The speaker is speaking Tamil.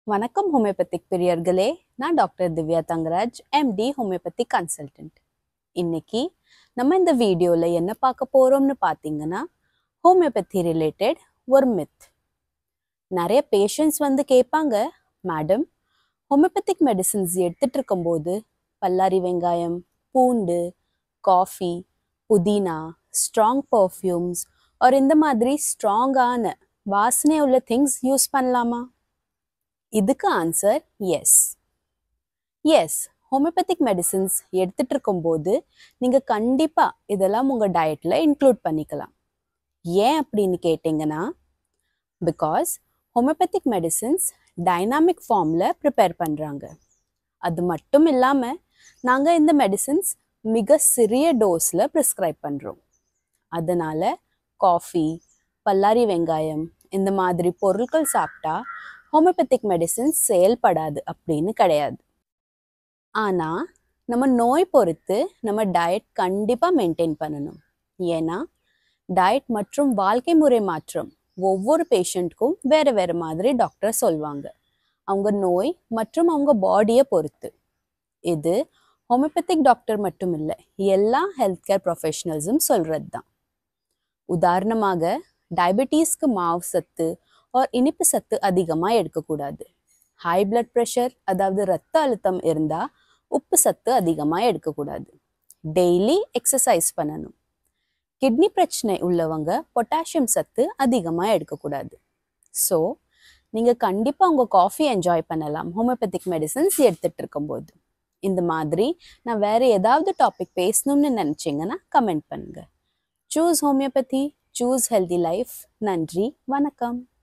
வணக்கம் ஹோமியோபதிக் பிரியர்களே நான் doctor Divya Thangaraj MD homeopathic consultant இன்னைக்கு நம்ம இந்த வீடியோவில் என்ன பார்க்க போகிறோம்னு பார்த்தீங்கன்னா ஹோமியோபதி ரிலேட்டட் ஒரு மித் நிறைய பேஷண்ட்ஸ் வந்து கேட்பாங்க மேடம் ஹோமியோபதிக் மெடிசின்ஸ் எடுத்துட்டு இருக்கும்போது பல்லாரி வெங்காயம் பூண்டு காஃபி புதினா ஸ்ட்ராங் பர்ஃப்யூம்ஸ் ஒரு இந்த மாதிரி ஸ்ட்ராங்கான வாசனை உள்ள திங்ஸ் யூஸ் பண்ணலாமா இதுக்கு answer yes yes homeopathic medicines எடுத்துட்டு இருக்கும்போது நீங்கள் கண்டிப்பாக இதெல்லாம் உங்கள் டயட்டில் இன்க்ளூட் பண்ணிக்கலாம் ஏன் அப்படின்னு கேட்டிங்கன்னா பிகாஸ் ஹோமியோபதிக் மெடிசின்ஸ் டைனாமிக் ஃபார்மில் ப்ரிப்பேர் பண்ணுறாங்க அது மட்டும் இல்லாமல் நாங்கள் இந்த மெடிசின்ஸ் மிக சிறிய டோஸில் ப்ரிஸ்கிரைப் பண்ணுறோம் அதனால் காஃபி பல்லாரி வெங்காயம் இந்த மாதிரி பொருட்கள் சாப்பிட்டா ஹோமியோபதிக் மெடிசின்ஸ் செயல்படாது அப்படின்னு கிடையாது ஆனால் நம்ம நோய் பொறுத்து நம்ம டயட் கண்டிப்பாக மெயின்டைன் பண்ணணும் ஏன்னா டயட் மற்றும் வாழ்க்கை முறை மாற்றம் ஒவ்வொரு பேஷண்ட்க்கும் வேறு வேறு மாதிரி டாக்டர் சொல்வாங்க அவங்க நோய் மற்றும் அவங்க பாடியை பொறுத்து இது ஹோமியோபதிக் டாக்டர் மட்டும் இல்லை எல்லா ஹெல்த் கேர் ப்ரொஃபஷனல்ஸும் சொல்கிறது தான் உதாரணமாக டயபெட்டீஸ்க்கு மாவு சத்து ஆர் இனிப்பு சத்து அதிகமாக எடுக்கக்கூடாது ஹை பிளட் ப்ரெஷர் அதாவது ரத்த அழுத்தம் இருந்தால் உப்பு சத்து அதிகமாக எடுக்கக்கூடாது டெய்லி எக்ஸசைஸ் பண்ணணும் கிட்னி பிரச்சனை உள்ளவங்க பொட்டாசியம் சத்து அதிகமாக எடுக்கக்கூடாது ஸோ நீங்கள் கண்டிப்பாக உங்கள் காஃபி என்ஜாய் பண்ணலாம் ஹோமியோபதிக் மெடிசன்ஸ் எடுத்துகிட்டு இருக்கும்போது இந்த மாதிரி நான் வேறு ஏதாவது டாபிக் பேசணும்னு நினச்சிங்கன்னா கமெண்ட் பண்ணுங்கள் choose homeopathy choose healthy life நன்றி வணக்கம்